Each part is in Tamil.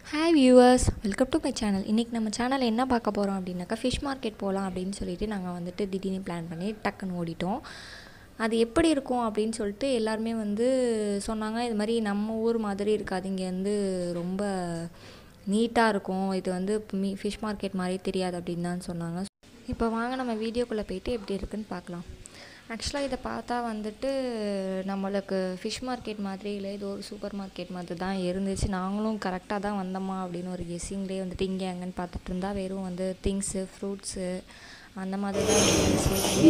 Hi viewers welcome to my channel இன்றைக்கி நம்ம சேனல் என்ன பார்க்க போகிறோம் அப்படின்னாக்கா ஃபிஷ் மார்க்கெட் போகலாம் அப்படின்னு சொல்லிட்டு நாங்கள் வந்துட்டு திடீர்னு பிளான் பண்ணி டக்குன்னு ஓடிட்டோம் அது எப்படி இருக்கும் அப்படின்னு சொல்லிட்டு எல்லாருமே வந்து சொன்னாங்க இது மாதிரி நம்ம ஊர் மாதிரி இருக்காது இங்கே வந்து ரொம்ப நீட்டாக இருக்கும் இது வந்து மீ ஃபிஷ் மார்க்கெட் மாதிரி தெரியாது அப்படின்னு தான் சொன்னாங்க இப்போ வாங்க நம்ம வீடியோக்குள்ளே போயிட்டு எப்படி இருக்குன்னு பார்க்கலாம் ஆக்சுவலாக இதை பார்த்தா வந்துட்டு நம்மளுக்கு ஃபிஷ் மார்க்கெட் மாதிரி இல்லை இது ஒரு சூப்பர் மார்க்கெட் மாதிரி தான் இருந்துச்சு நாங்களும் கரெக்டாக தான் வந்தோமா அப்படின்னு ஒரு கெஸ்ஸிங்லேயே வந்துட்டு இங்கே அங்கேன்னு பார்த்துட்டு இருந்தா வெறும் வந்து திங்ஸு ஃப்ரூட்ஸு அந்த மாதிரி தான் இருந்துச்சு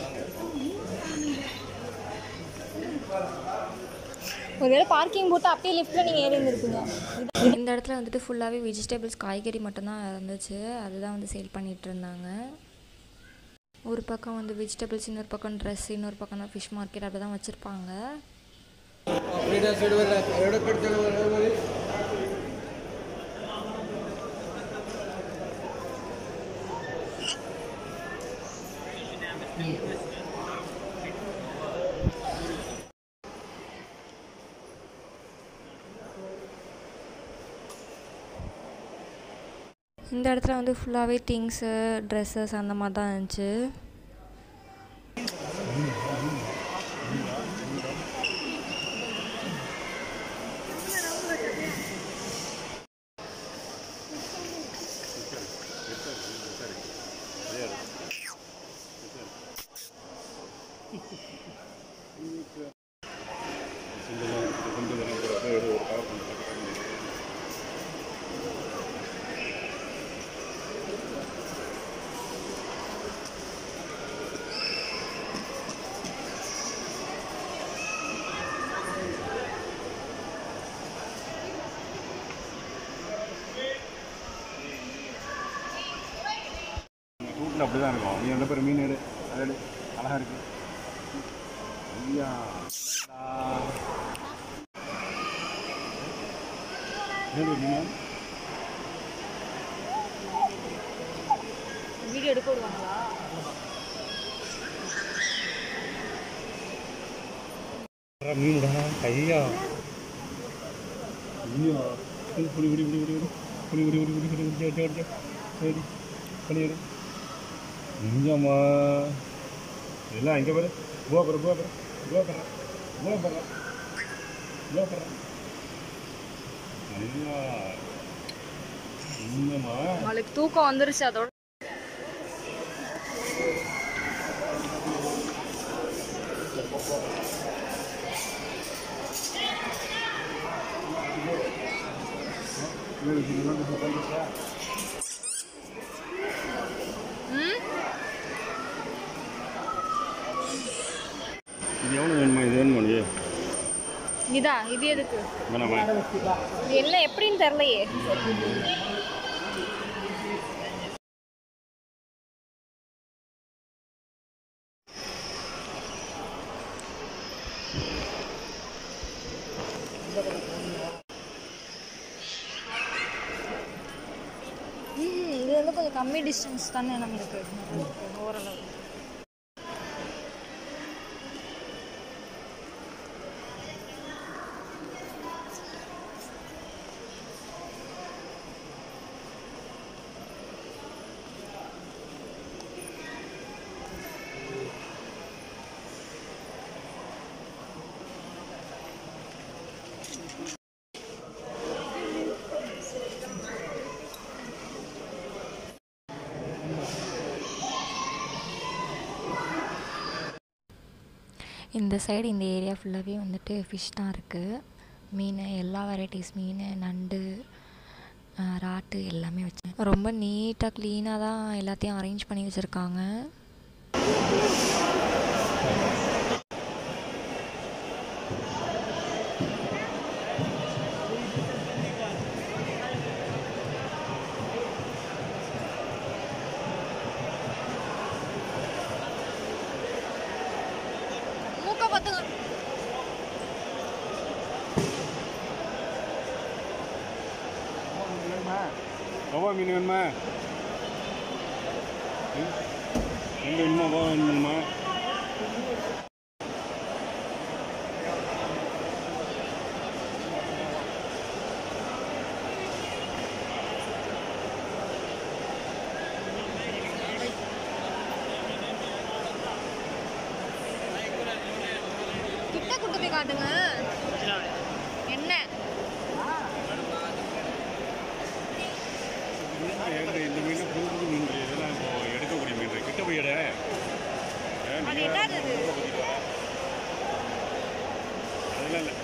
ஒருவேளை பார்க்கிங் போட்டு அப்படியே லிஃப்ட்டில் நீங்கள் ஏறி இருந்திருப்பீங்க இந்த இடத்துல வந்துட்டு ஃபுல்லாகவே வெஜிடபிள்ஸ் காய்கறி மட்டும்தான் இருந்துச்சு அதுதான் வந்து சேல் பண்ணிகிட்டு இருந்தாங்க ஒரு பக்கம் வந்து வெஜிடபிள்ஸ் இன்னொரு பக்கம் ட்ரெஸ் இன்னொரு பக்கம் தான் ஃபிஷ் மார்க்கெட் அப்படி தான் வச்சுருப்பாங்க இந்த இடத்துல வந்து ஃபுல்லாகவே திங்ஸு ட்ரெஸ்ஸஸ் அந்த மாதிரி தான் இருந்துச்சு ரூட்டில் அப்படி தான் இருக்கும் நீ ரெண்டு பேரும் மீன் எடு அது எடு அழகாக இருக்கு ஐயா ஏடு மீன் வீடியோ எடுக்க விடுவாங்களா மீனுடா ஐயா ஐயா புடி புடி புடி புடி புடி புடி புடி புடி புடி புடி புடி புடி புடி சரி பண்ணி எடு இங்கம்மா எல்லாம் இங்கே பாரு பூவா பாரு பூவா பாரு பூவா பாரு பூவா பாரு பூவா பாரு ஐயா இன்னமா அவளுக்கு தூக்கம் வந்துருச்சு அதோட இது எவ்வளோ வேணுமா இது வேணுமா இது இதா இது எதுக்கு வேணாமா இது என்ன எப்படின்னு தெரியலையே ம், இது வந்து கொஞ்சம் கம்மி டிஸ்டன்ஸ் தானே நம்மளுக்கு ஓரளவு இந்த சைடு இந்த ஏரியா ஃபுல்லாகவே வந்துட்டு ஃபிஷ் தான் இருக்குது மீன் எல்லா வெரைட்டிஸ் மீன் நண்டு ஆஹ், ராட்டு எல்லாமே வச்சு ரொம்ப நீட்டாக க்ளீனாக தான் எல்லாத்தையும் அரேஞ்ச் பண்ணி வச்சுருக்காங்க மூக்க பார்த்துங்க ரவா மீன் வேணுமா ம்? ரெண்டு வேணுமா ரவா வேணுமா காட்டுங்க என்ன என்கிட்ட இந்த மீன் புது புது மீன் இதெல்லாம் இப்போ எடுக்கக்கூடிய மீன் கிட்ட போய் எடு ஏன் அது நீ என்னது அது? ரொம்ப குதிக்கிற? அதெல்லாம் இல்லை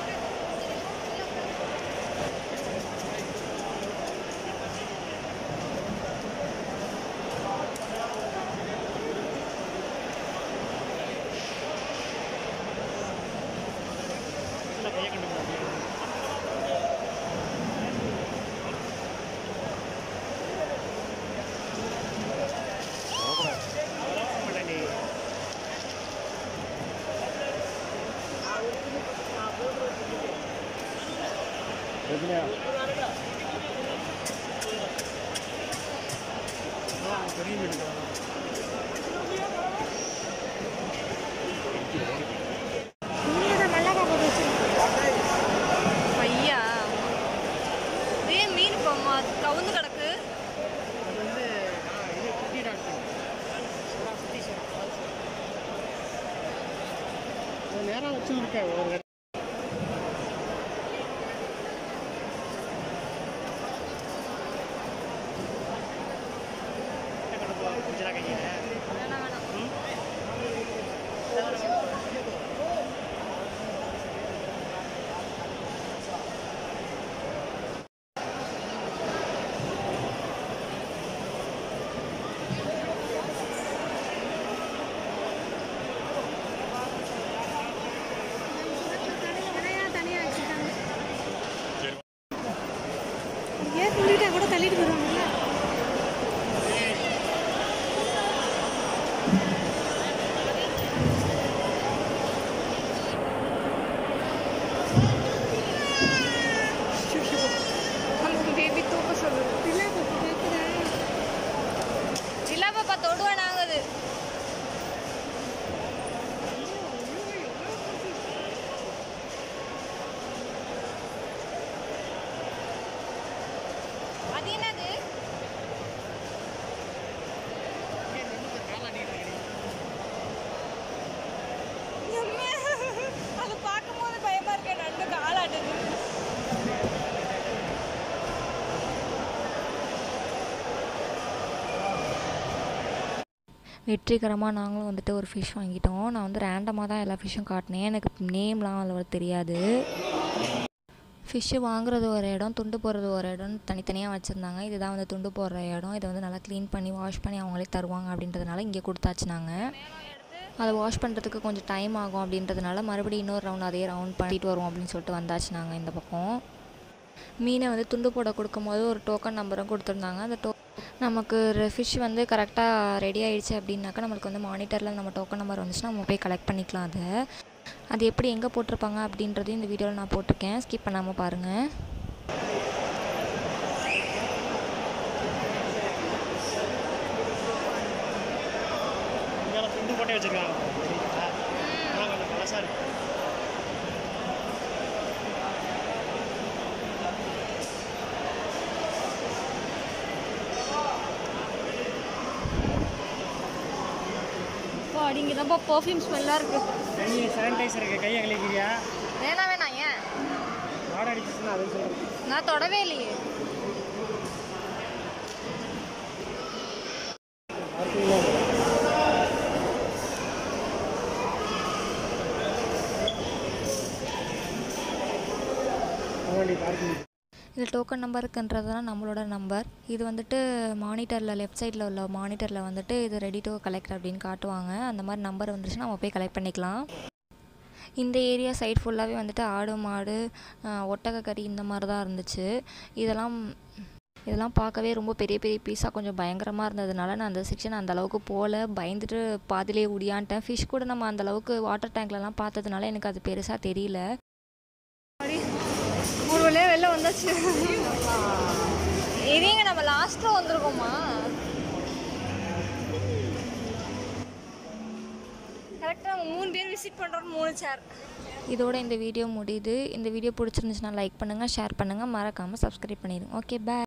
எதுலையா பையா ஏன் மீன் இப்போ கவுந்து கிடக்கு நேரம் வச்சு இருக்கேன் ஒரு வேணாம் வேணாம் ஏன் துள்ளிட்டா கூட தள்ளிட்டு போயிடுவாங்கல்ல அந்த பேபி தூக்க சொல்லு பிள்ளை பாப்பா கேட்குறா இல்ல பாப்பா தொடுவேன் நாங்கள் அது அது என்னது எம்மே, அது பார்க்கும்போது பயமா இருக்கு நண்டு காலாட்டுது வெற்றிகரமாக நாங்களும் வந்துட்டு ஒரு ஃபிஷ் வாங்கிட்டோம் நான் வந்து ரேண்டமாக தான் எல்லா ஃபிஷ்ஷும் காட்டினேன் எனக்கு நேம்லாம் அதில் தெரியாது ஃபிஷ்ஷு வாங்குறது ஒரு இடம் துண்டு போடுறது ஒரு இடம் தனித்தனியாக வச்சுருந்தாங்க இதுதான் வந்து துண்டு போடுற இடம் இதை வந்து நல்லா க்ளீன் பண்ணி வாஷ் பண்ணி அவங்களே தருவாங்க அப்படின்றதுனால இங்கே கொடுத்தாச்சு நாங்கள் அதை வாஷ் பண்ணுறதுக்கு கொஞ்சம் டைம் ஆகும் அப்படின்றதுனால மறுபடியும் இன்னொரு ரவுண்ட் அதே ரவுண்ட் பண்ணிட்டு வருவோம் அப்படின்னு சொல்லிட்டு வந்தாச்சு நாங்கள் இந்த பக்கம் மீனை வந்து துண்டு போட கொடுக்கும்போது ஒரு டோக்கன் நம்பரும் கொடுத்துருந்தாங்க அந்த டோ நமக்கு ஃபிஷ் வந்து கரெக்டாக ரெடி ஆயிடுச்சு அப்படின்னாக்கா நம்மளுக்கு வந்து மானிட்டரில் நம்ம டோக்கன் நம்பர் வந்துச்சுன்னா நம்ம போய் கலெக்ட் பண்ணிக்கலாம் அதை அது எப்படி எங்கே போட்டிருப்பாங்க அப்படின்றதையும் இந்த வீடியோவில் நான் போட்டிருக்கேன் ஸ்கிப் பண்ணாமல் பாருங்கள் இங்கே துண்டு போட்டே வச்சிருக்காங்க சரிங்களா? அதெல்லாம் கொஞ்சம் பழசா இருக்கு அப்பா அடிங்க தான்ப்பா பர்ஃப்யூம் ஸ்மெல்லாக இருக்கு கை சானிடைசர் இருக்கு கையை கழிக்கிறியா வேணாம் வேணாம் ஏன் வாடை அடிச்சிச்சுன்னா அது சொல்கிறேன் நான் தொடவே இல்லையே அவங்கள்ட்ட பார்க்கிங் இது டோக்கன் நம்பருக்குன்றது தான் நம்மளோட நம்பர் இது வந்துட்டு மானிட்டரில் லெஃப்ட் சைடில் உள்ள மானிட்டரில் வந்துட்டு இது ரெடி டு கலெக்ட் அப்படின்னு காட்டுவாங்க அந்த மாதிரி நம்பர் வந்துச்சுன்னா நம்ம போய் கலெக்ட் பண்ணிக்கலாம் இந்த ஏரியா சைடு ஃபுல்லாகவே வந்துட்டு ஆடு மாடு ஆஹ், ஒட்டகக்கறி இந்த மாதிரி தான் இருந்துச்சு இதெல்லாம் இதெல்லாம் பார்க்கவே ரொம்ப பெரிய பெரிய பீஸாக கொஞ்சம் பயங்கரமாக இருந்ததுனால நான் அந்த செக்ஷன் அந்த அளவுக்கு போகல பயந்துட்டு பாதிலே உடியான்ட்டேன் ஃபிஷ் கூட நம்ம அந்த அளவுக்கு வாட்டர் டேங்க்லலாம் பார்த்ததுனால எனக்கு அது பெருசாக தெரியல ஒரு வழியாக வெளில வந்தாச்சு இதேங்க நம்ம லாஸ்ட்டில் வந்திருக்கோமா கரெக்டாக நம்ம மூணு பேர் விசிட் பண்ணுறோம் மூணு சேர் இதோட இந்த வீடியோ முடியுது இந்த வீடியோ பிடிச்சிருந்துச்சுன்னா லைக் பண்ணுங்கள் ஷேர் பண்ணுங்கள் மறக்காமல் சப்ஸ்கிரைப் பண்ணிடுங்க ஓகே பை